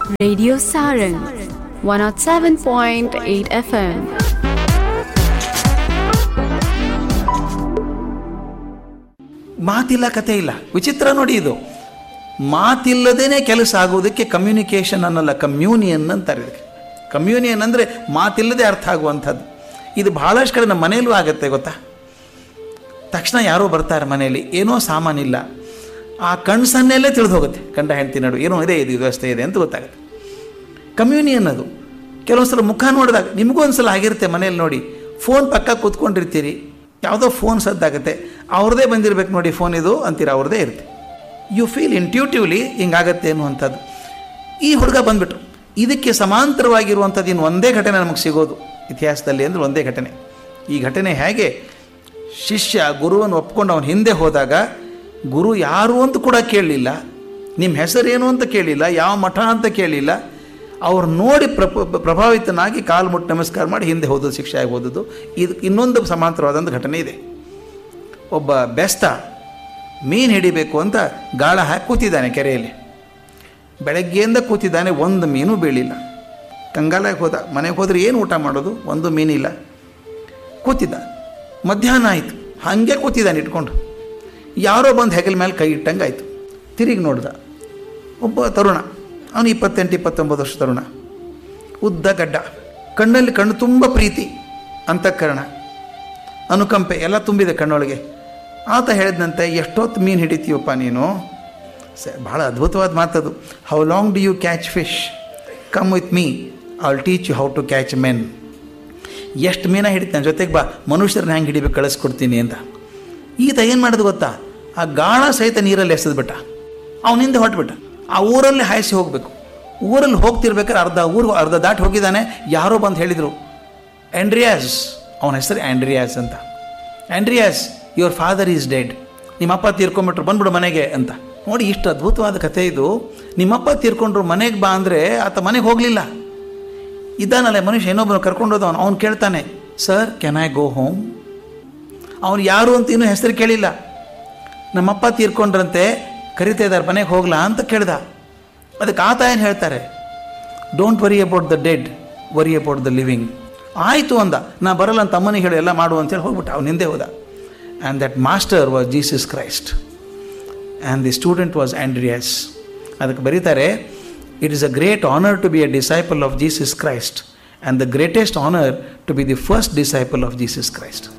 Radio Saran 107.8 FM. ಮಾತಿಲ್ಲ ಕತೆ ಇಲ್ಲ ವಿಚಿತ್ರ ನೋಡಿ ಇದು ಮಾತಿಲ್ಲದೇನೆ ಕೆಲಸ ಆಗುವುದಕ್ಕೆ ಕಮ್ಯುನಿಕೇಷನ್ ಅನ್ನಲ್ಲ ಕಮ್ಯೂನಿಯನ್ ಅಂತಾರೆ ಇದಕ್ಕೆ ಕಮ್ಯೂನಿಯನ್ ಅಂದರೆ ಮಾತಿಲ್ಲದೆ ಅರ್ಥ ಆಗುವಂಥದ್ದು ಇದು ಬಹಳಷ್ಟು ಕಡೆ ನಮ್ಮ ಮನೆಯಲ್ಲೂ ಆಗುತ್ತೆ ಗೊತ್ತಾ ತಕ್ಷಣ ಯಾರೋ ಬರ್ತಾರೆ ಮನೆಯಲ್ಲಿ ಏನೋ ಸಾಮಾನಿಲ್ಲ ಆ ಕಣ್ಸನ್ನೆಲ್ಲೇ ತಿಳಿದು ಹೋಗುತ್ತೆ ಗಂಡ ಹೆಂಡತಿ ನಡು ಏನೋ ಇದೆ ಇದು ವ್ಯವಸ್ಥೆ ಇದೆ ಅಂತ ಗೊತ್ತಾಗುತ್ತೆ ಕಮ್ಯೂನಿಯನ್ ಅದು ಕೆಲವೊಂದು ಸಲ ಮುಖ ನೋಡಿದಾಗ ನಿಮಗೂ ಒಂದು ಸಲ ಆಗಿರುತ್ತೆ ಮನೇಲಿ ನೋಡಿ ಫೋನ್ ಪಕ್ಕ ಕೂತ್ಕೊಂಡಿರ್ತೀರಿ ಯಾವುದೋ ಫೋನ್ ಸದ್ದಾಗುತ್ತೆ ಅವ್ರದ್ದೇ ಬಂದಿರ್ಬೇಕು ನೋಡಿ ಫೋನ್ ಇದು ಅಂತೀರ ಅವ್ರದ್ದೇ ಇರುತ್ತೆ ಯು ಫೀಲ್ ಇಂಟ್ಯೂಟಿವ್ಲಿ ಹಿಂಗಾಗತ್ತೆ ಅನ್ನುವಂಥದ್ದು ಈ ಹುಡುಗ ಬಂದ್ಬಿಟ್ರು ಇದಕ್ಕೆ ಸಮಾಂತರವಾಗಿರುವಂಥದ್ದು ಇನ್ನು ಒಂದೇ ಘಟನೆ ನಮಗೆ ಸಿಗೋದು ಇತಿಹಾಸದಲ್ಲಿ ಅಂದರೆ ಒಂದೇ ಘಟನೆ ಈ ಘಟನೆ ಹೇಗೆ ಶಿಷ್ಯ ಗುರುವನ್ನು ಒಪ್ಕೊಂಡು ಅವನ ಹಿಂದೆ ಹೋದಾಗ ಗುರು ಯಾರು ಅಂತ ಕೂಡ ಕೇಳಲಿಲ್ಲ ನಿಮ್ಮ ಹೆಸರೇನು ಅಂತ ಕೇಳಿಲ್ಲ ಯಾವ ಮಠ ಅಂತ ಕೇಳಿಲ್ಲ ಅವ್ರು ನೋಡಿ ಪ್ರಪ ಪ್ರಭಾವಿತನಾಗಿ ಕಾಲು ಮುಟ್ಟು ನಮಸ್ಕಾರ ಮಾಡಿ ಹಿಂದೆ ಹೋದದ್ದು ಶಿಕ್ಷೆ ಆಗಿ ಹೋದದ್ದು ಇದು ಇನ್ನೊಂದು ಸಮಾಂತರವಾದಂಥ ಘಟನೆ ಇದೆ ಒಬ್ಬ ಬೆಸ್ತ ಮೀನು ಹಿಡಿಬೇಕು ಅಂತ ಗಾಳ ಹಾಕಿ ಕೂತಿದ್ದಾನೆ ಕೆರೆಯಲ್ಲಿ ಬೆಳಗ್ಗೆಯಿಂದ ಕೂತಿದ್ದಾನೆ ಒಂದು ಮೀನು ಬೀಳಿಲ್ಲ ಕಂಗಾಲಾಗಿ ಹೋದ ಮನೆಗೆ ಹೋದ್ರೆ ಏನು ಊಟ ಮಾಡೋದು ಒಂದು ಮೀನಿಲ್ಲ ಕೂತಿದ್ದ ಮಧ್ಯಾಹ್ನ ಆಯಿತು ಹಾಗೆ ಕೂತಿದ್ದಾನೆ ಇಟ್ಕೊಂಡು ಯಾರೋ ಬಂದು ಹೆಗಲ ಮೇಲೆ ಕೈ ಇಟ್ಟಂಗೆ ಆಯಿತು ತಿರುಗಿ ನೋಡ್ದ ಒಬ್ಬ ತರುಣ ಅವನು ಇಪ್ಪತ್ತೆಂಟು ಇಪ್ಪತ್ತೊಂಬತ್ತು ವರ್ಷ ತರುಣ ಉದ್ದ ಗಡ್ಡ ಕಣ್ಣಲ್ಲಿ ಕಣ್ಣು ತುಂಬ ಪ್ರೀತಿ ಅಂತಃಕರಣ ಅನುಕಂಪೆ ಎಲ್ಲ ತುಂಬಿದೆ ಕಣ್ಣೊಳಗೆ ಆತ ಹೇಳಿದಂತೆ ಎಷ್ಟೊತ್ತು ಮೀನು ಹಿಡಿತೀವಪ್ಪ ನೀನು ಸ ಭಾಳ ಅದ್ಭುತವಾದ ಮಾತದು how long do you catch fish come with me I will teach you how to catch men ಎಷ್ಟು ಮೀನ ಹಿಡಿತಾನೆ ಜೊತೆಗೆ ಬಾ ಮನುಷ್ಯರನ್ನ ಹೆಂಗೆ ಹಿಡಿಬೇಕು ಕಳಿಸ್ಕೊಡ್ತೀನಿ ಅಂತ ಈತ ಏನು ಮಾಡೋದು ಗೊತ್ತಾ ಆ ಗಾಳ ಸಹಿತ ನೀರಲ್ಲಿ ಎಸೆದ್ಬಿಟ್ಟ ಅವನಿಂದ ಹೊಟ್ಬಿಟ್ಟ ಆ ಊರಲ್ಲಿ ಹಾಯಿಸಿ ಹೋಗಬೇಕು ಊರಲ್ಲಿ ಹೋಗ್ತಿರ್ಬೇಕಾದ್ರೆ ಅರ್ಧ ಊರು ಅರ್ಧ ದಾಟಿ ಹೋಗಿದ್ದಾನೆ ಯಾರೋ ಬಂದು ಹೇಳಿದರು ಆ್ಯಂಡ್ರಿಯಾಸ್ ಅವನ ಹೆಸರು ಆ್ಯಂಡ್ರಿಯಾಸ್ ಅಂತ Andreas your father is dead ನಿಮ್ಮಪ್ಪ ತೀರ್ಕೊಂಬಿಟ್ರು ಬಂದ್ಬಿಡು ಮನೆಗೆ ಅಂತ ನೋಡಿ ಇಷ್ಟು ಅದ್ಭುತವಾದ ಕಥೆ ಇದು ನಿಮ್ಮಪ್ಪ ತೀರ್ಕೊಂಡ್ರು ಮನೆಗೆ ಬಾ ಅಂದರೆ ಆತ ಮನೆಗೆ ಹೋಗಲಿಲ್ಲ ಇದ್ದಾನಲ್ಲ ಮನುಷ್ಯ ಇನ್ನೊಬ್ಬನು ಕರ್ಕೊಂಡೋದ ಅವನು ಅವ್ನು ಕೇಳ್ತಾನೆ sir can I go home ಅವನು ಯಾರು ಅಂತ ಇನ್ನೂ ಹೆಸರು ಕೇಳಿಲ್ಲ ನಮ್ಮಪ್ಪ ತೀರ್ಕೊಂಡ್ರಂತೆ ಕರಿತಾ ಇದ್ದಾರೆ ಮನೆಗೆ ಹೋಗ್ಲಾ ಅಂತ ಕೇಳ್ದ ಅದಕ್ಕೆ ಆತ ಏನು ಹೇಳ್ತಾರೆ don't worry about the dead worry about the living ಆಯಿತು ಅಂದ ನಾ ಬರಲ್ಲ ಅಂತ ಅಮ್ಮನಿಗೆ ಹೇಳಿ ಎಲ್ಲ ಮಾಡು ಅಂತೇಳಿ ಹೋಗ್ಬಿಟ್ಟ ಅವ್ನು ಹಿಂದೆ ಹೋದ and that master was Jesus Christ and the student was Andreas ಅದಕ್ಕೆ ಬರೀತಾರೆ it is a great honour to be a disciple of Jesus Christ and the greatest honour to be the first disciple of Jesus Christ